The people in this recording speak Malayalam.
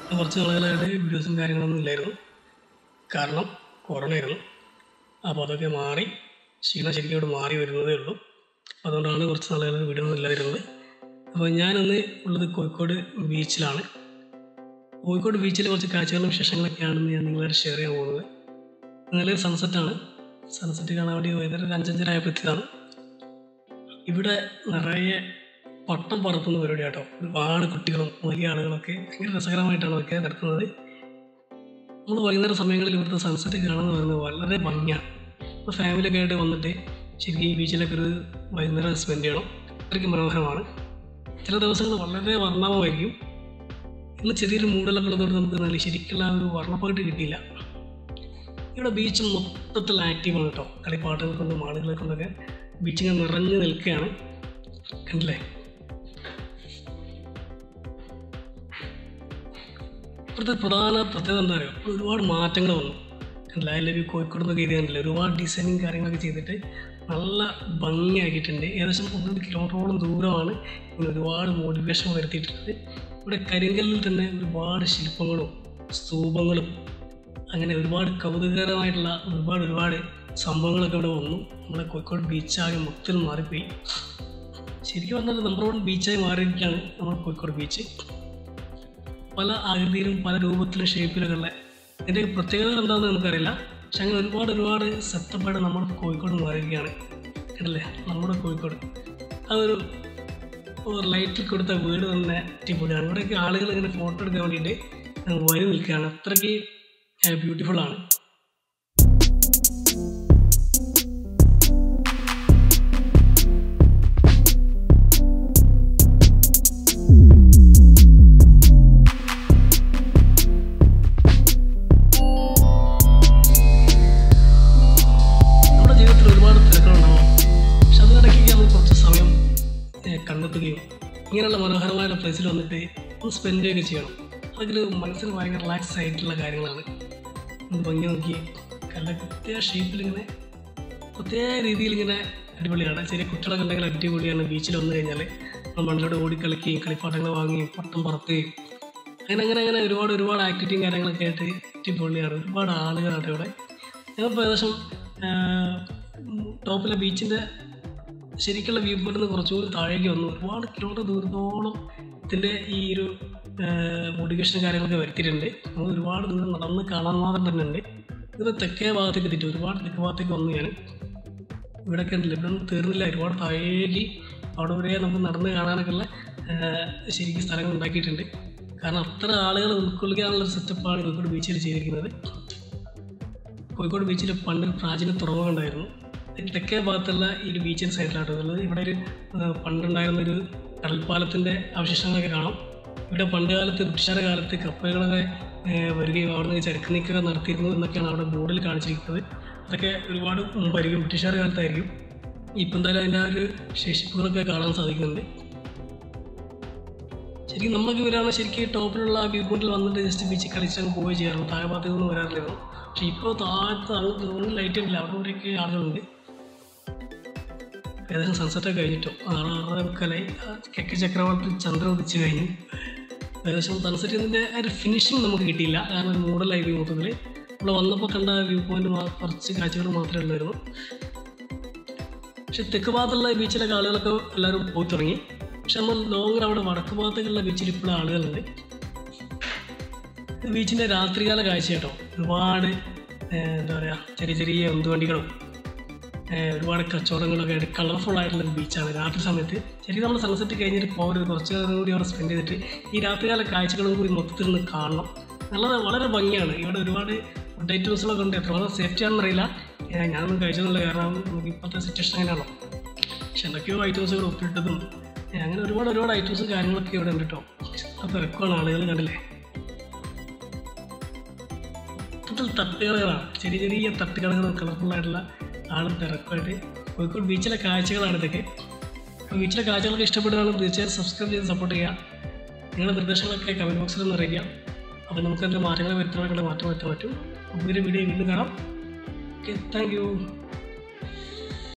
കുറച്ച് നാളുകളായിട്ട് വീഡിയോസും കാര്യങ്ങളൊന്നും ഇല്ലായിരുന്നു കാരണം കൊറോണ ആയിരുന്നു അപ്പോൾ അതൊക്കെ മാറി ക്ഷീണം ശരിക്കും ഇവിടെ മാറി വരുന്നതേ ഉള്ളൂ അതുകൊണ്ടാണ് കുറച്ച് നാളുകളായിട്ട് വീഡിയോ ഒന്നും ഇല്ലാതിരുന്നത് അപ്പോൾ ഞാനിന്ന് ഉള്ളത് കോഴിക്കോട് ബീച്ചിലാണ് കോഴിക്കോട് ബീച്ചിലെ കുറച്ച് കാഴ്ചകളും വിശേഷങ്ങളൊക്കെയാണ് ഞാൻ നിങ്ങളായിട്ട് ഷെയർ ചെയ്യാൻ പോകുന്നത് നല്ലൊരു സൺസെറ്റാണ് സൺസെറ്റ് കാണാൻ വേണ്ടി വൈകുന്നേരം ഒരു അഞ്ചഞ്ചര ആയപ്പോഴത്തേക്കാണ് ഇവിടെ നിറയെ പട്ടം പറത്തുന്ന പരിപാടി കേട്ടോ ഒരുപാട് കുട്ടികളും വലിയ ആളുകളൊക്കെ ഭയങ്കര രസകരമായിട്ടാണ് അതൊക്കെ നടത്തുന്നത് നമ്മൾ വൈകുന്നേര സമയങ്ങളിൽ ഇവിടുത്തെ സൺസെറ്റ് കാണുന്നത് പറയുന്നത് വളരെ ഭംഗിയാണ് ഇപ്പോൾ ഫാമിലിയൊക്കെ ആയിട്ട് വന്നിട്ട് ശരിക്കും ഈ ബീച്ചിലൊക്കെ ഒരു വൈകുന്നേരം സ്പെൻഡ് ചെയ്യണം അത്രയ്ക്ക് മനോഹരമാണ് ചില ദിവസങ്ങൾ വളരെ വർണ്ണമായിരിക്കും ഇന്ന് ചെറിയൊരു മൂടലൊക്കെ ഉള്ളതുകൊണ്ട് നമുക്ക് നല്ല ശരിക്കുള്ള ആ ഒരു വർണ്ണപ്പകിട്ട് കിട്ടിയില്ല ഇവിടെ ബീച്ച് മൊത്തത്തിൽ ആക്റ്റീവാണ് കേട്ടോ കളിപ്പാട്ടുകൾ കൊണ്ടും ആളുകളെ കൊണ്ടൊക്കെ ബീച്ചിങ്ങനെ നിറഞ്ഞു നിൽക്കുകയാണ് കണ്ടില്ലേ ഇവിടുത്തെ പ്രധാന പ്രത്യേകത എന്താ പറയുക ഇപ്പോൾ ഒരുപാട് മാറ്റങ്ങൾ വന്നു കണ്ടില്ല അതിലൊരു കോഴിക്കോട് എന്നൊക്കെ എഴുതി കണ്ടില്ല ഒരുപാട് ഡിസൈനിങ് കാര്യങ്ങളൊക്കെ ചെയ്തിട്ട് നല്ല ഭംഗിയാക്കിയിട്ടുണ്ട് ഏകദേശം ഒന്നര കിലോമീറ്ററോളം ദൂരമാണ് ഇങ്ങനെ ഒരുപാട് മോട്ടിവേഷൻ വരുത്തിയിട്ടുള്ളത് ഇവിടെ കരിങ്കല്ലിൽ തന്നെ ഒരുപാട് ശില്പങ്ങളും സ്തൂപങ്ങളും അങ്ങനെ ഒരുപാട് കൗതുകകരമായിട്ടുള്ള ഒരുപാട് ഒരുപാട് സംഭവങ്ങളൊക്കെ ഇവിടെ വന്നു നമ്മളെ കോഴിക്കോട് ബീച്ചാകെ മൊത്തത്തിൽ മാറിപ്പോയി ശരിക്കും പറഞ്ഞാൽ നമ്പർ വൺ ബീച്ചായി മാറിയിരിക്കുകയാണ് നമ്മുടെ കോഴിക്കോട് ബീച്ച് പല ആകൃതിയിലും പല രൂപത്തിലും ഷേപ്പിലൊക്കെ ഉള്ള ഇതിൻ്റെ പ്രത്യേകത എന്താണെന്ന് നമുക്കറിയില്ല പക്ഷെ അങ്ങനെ ഒരുപാട് ഒരുപാട് സെറ്റപ്പായിട്ട് നമ്മുടെ കോഴിക്കോട് മാറിയിരിക്കുകയാണ് കണ്ടില്ലേ നമ്മുടെ കോഴിക്കോട് അതൊരു ഒരു ലൈറ്റിൽ കൊടുത്ത വീട് തന്നെ അടിപൊളിയാണ് ഇവിടെയൊക്കെ ആളുകൾ ഇങ്ങനെ ഫോട്ടോ എടുക്കാൻ വേണ്ടിയിട്ട് വരി നിൽക്കുകയാണ് അത്രയ്ക്ക് ബ്യൂട്ടിഫുൾ ആണ് നമ്മുടെ ജീവിതത്തിൽ ഒരുപാട് തിരക്കുകളുണ്ടാവും പക്ഷെ അതിനിടയ്ക്ക് നമ്മൾ കുറച്ച് സമയം ഏഹ്, കണ്ടെത്തുകയും ഇങ്ങനെയുള്ള മനോഹരമായ പ്ലേസിൽ വന്നിട്ട് ഒന്ന് സ്പെൻഡ് ചെയ്യുകയൊക്കെ ചെയ്യണം അതൊക്കെ ഒരു മനസ്സിന് ഭയങ്കര റിലാക്സ് ആയിട്ടുള്ള കാര്യങ്ങളാണ് ഒന്ന് ഭംഗി നോക്കി കല്ല പ്രത്യേക ഷേപ്പിൽ ഇങ്ങനെ പ്രത്യേക രീതിയിൽ ഇങ്ങനെ അടിപൊളിയാണ് ചെറിയ കുട്ടികളൊക്കെ ഉണ്ടെങ്കിൽ അടിപൊളിയാണ് ബീച്ചിൽ വന്നു കഴിഞ്ഞാൽ നമ്മൾ മണ്ണിലൂടെ ഓടിക്കളിക്കുകയും കളിപ്പാട്ടങ്ങൾ വാങ്ങുകയും പട്ടം പറത്തുകയും അങ്ങനെ അങ്ങനെ അങ്ങനെ ഒരുപാട് ഒരുപാട് ആക്ടിവിറ്റിയും കാര്യങ്ങളൊക്കെ ആയിട്ട് അടിപൊളിയാണ് ഒരുപാട് ആളുകളാണ് ഇവിടെ ഞങ്ങളിപ്പോൾ ഏകദേശം ടോപ്പിലെ ബീച്ചിൻ്റെ ശരിക്കുള്ള വ്യൂ പോയിന്റ് നിന്ന് കുറച്ചുകൂടി താഴേക്ക് വന്നു ഒരുപാട് കിലോമീറ്റർ ദൂരത്തോളം ഇതിൻ്റെ ഈ ഒരു മോട്ടിവേഷൻ കാര്യങ്ങളൊക്കെ വരുത്തിയിട്ടുണ്ട് നമ്മൾ ഒരുപാട് ദൂരം നടന്ന് കാണാൻ മാത്രം തന്നെ ഉണ്ട് ഇത് തെക്കേ ഭാഗത്തേക്ക് എത്തിയിട്ട് ഒരുപാട് തെക്കേ ഭാഗത്തേക്ക് വന്നു ഞാൻ ഇവിടെയൊക്കെ ഉണ്ടല്ലോ ഇവിടെ ഒന്നും തീർന്നില്ല ഒരുപാട് താഴേക്ക് അവിടെ വരെ നമുക്ക് നടന്ന് കാണാനൊക്കെ ഉള്ള ആ, ശരിക്കും സ്ഥലങ്ങൾ ഉണ്ടാക്കിയിട്ടുണ്ട് കാരണം അത്ര ആളുകൾ ഉൾക്കൊള്ളിക്കാനുള്ള സെറ്റപ്പാണ് കോഴിക്കോട് ബീച്ചിൽ ചെയ്തിരിക്കുന്നത് കോഴിക്കോട് ബീച്ചിൽ പണ്ട് ഒരു പ്രാചീന തുറമുഖം ഉണ്ടായിരുന്നു അതിന് തെക്കേ ഭാഗത്തുള്ള ഈ ഒരു ബീച്ചിൻ്റെ സൈഡിലാട്ടോ ഉള്ളത് ഇവിടെ ഒരു ആ, പണ്ടുണ്ടായിരുന്ന ഒരു കടൽപ്പാലത്തിൻ്റെ അവശിഷ്ടങ്ങളൊക്കെ കാണാം ഇവിടെ പണ്ട് കാലത്ത് ബ്രിട്ടീഷുകാരുടെ കാലത്ത് കപ്പലുകളൊക്കെ ആ, വരികയും അവിടെ നിന്ന് ചരക്ക് നീക്കമൊക്കെ നടത്തിയിരുന്നു എന്നൊക്കെയാണ് അവിടെ ബോർഡിൽ കാണിച്ചിരിക്കുന്നത് അതൊക്കെ ഒരുപാട് മുമ്പായിരിക്കും ബ്രിട്ടീഷുകാരുടെ കാലത്തായിരിക്കും ഇപ്പം എന്തായാലും അതിൻ്റെ ആ ഒരു ശേഷിപ്പുകളൊക്കെ കാണാൻ സാധിക്കുന്നുണ്ട് ശരിക്കും നമുക്ക് വരാണ് ശരിക്കും ടോപ്പിലുള്ള വ്യൂ പോയിന്റിൽ വന്നിട്ട് ജസ്റ്റ് ബീച്ചിൽ കളിച്ചങ്ങ് പോവുകയും ചെയ്യാറുള്ളൂ താഴെ ഭാഗത്തേക്കൊന്നും വരാറില്ലായിരുന്നു പക്ഷെ ഇപ്പോൾ താഴത്ത് അങ്ങ് തോന്നുന്നു ലൈറ്റ് ഇല്ല അവിടെ ഇവിടെയൊക്കെ ആളുകളുണ്ട് ഏകദേശം സൺസെറ്റ് കഴിഞ്ഞിട്ടോ ആറ് ആറര മുക്കാലായി കെക്ക് ചക്രവാളത്തിൽ ചന്ദ്രൻ ഉദിച്ച് കഴിഞ്ഞു ഏകദേശം സൺസെറ്റിൻ്റെ ഒരു ഫിനിഷിങ് നമുക്ക് കിട്ടിയില്ല കാരണം ഒരു മൂടലായി പോയി മൊത്തത്തിൽ ഇവിടെ വന്നപ്പോൾ കണ്ട വ്യൂ പോയിന്റ് കുറച്ച് കാഴ്ചകൾ മാത്രമേ ഉള്ളായിരുന്നു പക്ഷെ തെക്ക് ഭാഗത്തുള്ള ബീച്ചിലൊക്കെ ആളുകളൊക്കെ എല്ലാവരും പോയി തുടങ്ങി പക്ഷെ നമ്മൾ ലോങ്ങിൽ അവിടെ വടക്ക് ഭാഗത്തേക്കുള്ള ബീച്ചിൽ ഇപ്പോഴും ആളുകളുണ്ട് ഇത് ബീച്ചിൻ്റെ രാത്രികാല കാഴ്ച കേട്ടോ ഒരുപാട് ഏഹ്, എന്താ പറയുക ചെറിയ ചെറിയ ഉന്തുവണ്ടികളും ഏഹ്, ഒരുപാട് കച്ചവടങ്ങളൊക്കെ ആയിട്ട് കളർഫുൾ ആയിട്ടുള്ള ഒരു ബീച്ചാണ് രാത്രി സമയത്ത് ശരിക്കും നമ്മൾ സൺസെറ്റ് കഴിഞ്ഞിട്ട് പോകരുത് കുറച്ച് നേരം കൂടി അവിടെ സ്പെൻഡ് ചെയ്തിട്ട് ഈ രാത്രികാല കാഴ്ചകളും കൂടി മൊത്തത്തിൽ നിന്ന് കാണണം നല്ലത് വളരെ ഭംഗിയാണ് ഇവിടെ ഒരുപാട് ഫുഡ് ഐറ്റംസുകളൊക്കെ ഉണ്ട് എത്രമാത്രം സേഫ്റ്റി ആണെന്ന് അറിയില്ല ഏഹ്, ഞാനൊന്നും കഴിച്ചൊന്നുമില്ല കാരണം നമുക്ക് ഇപ്പോഴത്തെ സിറ്റുവേഷൻ അങ്ങനെയാണോ പക്ഷെ എന്തൊക്കെയോ ഐറ്റംസുകൾ ഒപ്പിട്ടതും ഏഹ്, അങ്ങനെ ഒരുപാട് ഒരുപാട് ഐറ്റംസും കാര്യങ്ങളൊക്കെ ഇവിടെ ഉണ്ട് കേട്ടോ അപ്പോൾ തിരക്കാണ് ആളുകൾ കണ്ടില്ലേ മൊത്തത്തിൽ തട്ടുകടകളാണ് ചെറിയ ചെറിയ തട്ടുകടകളും കളർഫുൾ ആയിട്ടുള്ള ആളും തിരക്കുമായിട്ട് കോഴിക്കോട് ബീച്ചിലെ കാഴ്ചകളാണ് ഇതൊക്കെ അപ്പോൾ ബീച്ചിലെ കാഴ്ചകളൊക്കെ ഇഷ്ടപ്പെടുകയാണെങ്കിൽ തീർച്ചയായും സബ്സ്ക്രൈബ് ചെയ്ത് സപ്പോർട്ട് ചെയ്യുക നിങ്ങളുടെ നിർദ്ദേശങ്ങളൊക്കെ കമൻറ്റ് ബോക്സിൽ ഒന്ന് അറിയിക്കാം അപ്പോൾ നമുക്ക് അതിൻ്റെ മാറ്റങ്ങൾ വരുത്തണമെങ്കിൽ മാറ്റം വരുത്താൻ പറ്റും പുതിയൊരു വീഡിയോ വീണ്ടും കാണാം ഓക്കെ താങ്ക് യു